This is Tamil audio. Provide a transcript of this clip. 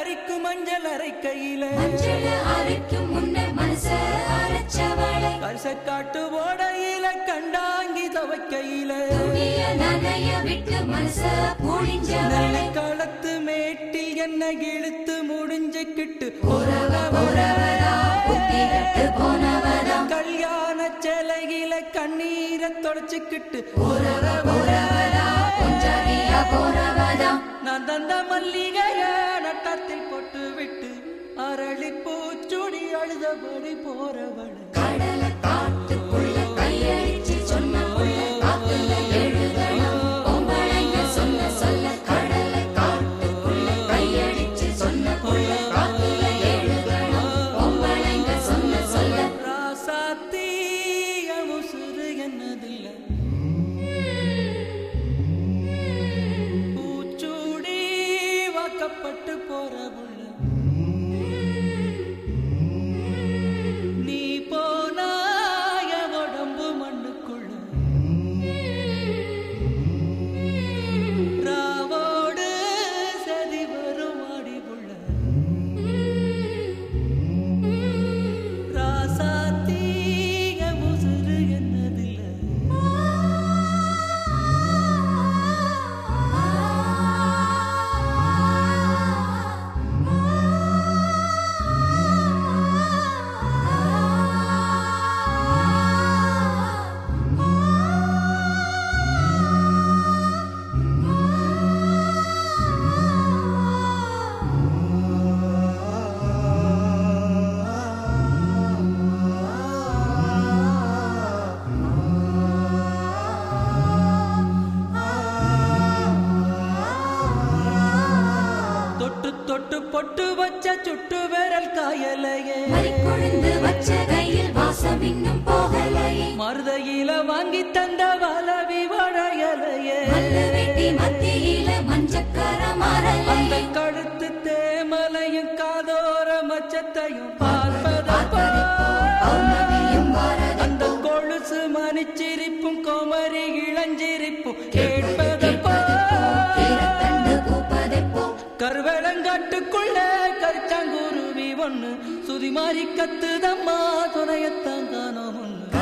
அரிக்கும் மஞ்சள் அரைக்கையில மஞ்சள அரைக்கும் முன்ன மனச அரைச்சவளை கரிசக்காட்டு ஓடையில கண்டாங்கி துவைக்கையில துணிய நனைய விட்டு மனச புழிஞ்சவளை களத்து மேட்டில் என்ன இழுத்து முடிஞ்சுக்கிட்டு உறவ உறவதா புத்தி கட்டு போனவதா கல்யாண சேலையில கண்ணீரை தொடச்சுக்கிட்டு உறவ உறவதா கொஞ்சாரியா போனவதா நான் தந்த மல்லிகைய நட்டத்தில் போட்டு விட்டு அரளி பூச்சுடி அழுதபடி போறவள் கடல காட்டுக்குள்ள கையடிச்சு சொன்ன புள்ள காத்துல எழுதணும் பொம்பளைங்க சொன்ன சொல்ல கடல காட்டுக்குள்ள கையடிச்சு சொன்ன புள்ள காத்துல எழுதணும் பொம்பளைங்க சொன்ன சொல்ல ராசாத்தி முசுறு என்னதில்லை பூச்சூடி வாக்கப்பட்டு போற புள்ள நீ போனாய உடம்பு மண்ணுக்குள்ள ராவோடு சதி வரும் ஆடி புள்ள ராசாத்தீய முசுறு என்னதில்லை தொட்டு தொட்டு பொட்டு வச்ச சுட்டு விரல் காயலையே மறிக்கொழுந்து வச்ச கையில் வாசம் இன்னும் போகலையே மருதையில வாங்கி தந்த வலவி வளையலையே மல்ல வெட்டி மத்தியில மஞ்சக்கர அந்த மரலையே கழுத்து தேமலையும் காதோர மச்சத்தையும் பார்ப்பதப்போ பார்ப்பதப்போ பௌர்ணமியும் வரதப்போ அந்த கொலுசு மணிச்சிரிப்பும் கோமரி இளஞ்சிரிப்பும் கேட்பதப்போ கீரத்தண்டு பூப்பதெப்போ கருவேலங்காட்டுக்குள்ள கரிச்சாங்குருவி ஒண்ணு சுதி மாறி கத்துதம்மா துணையத்தான் காணோம் ஒண்ணு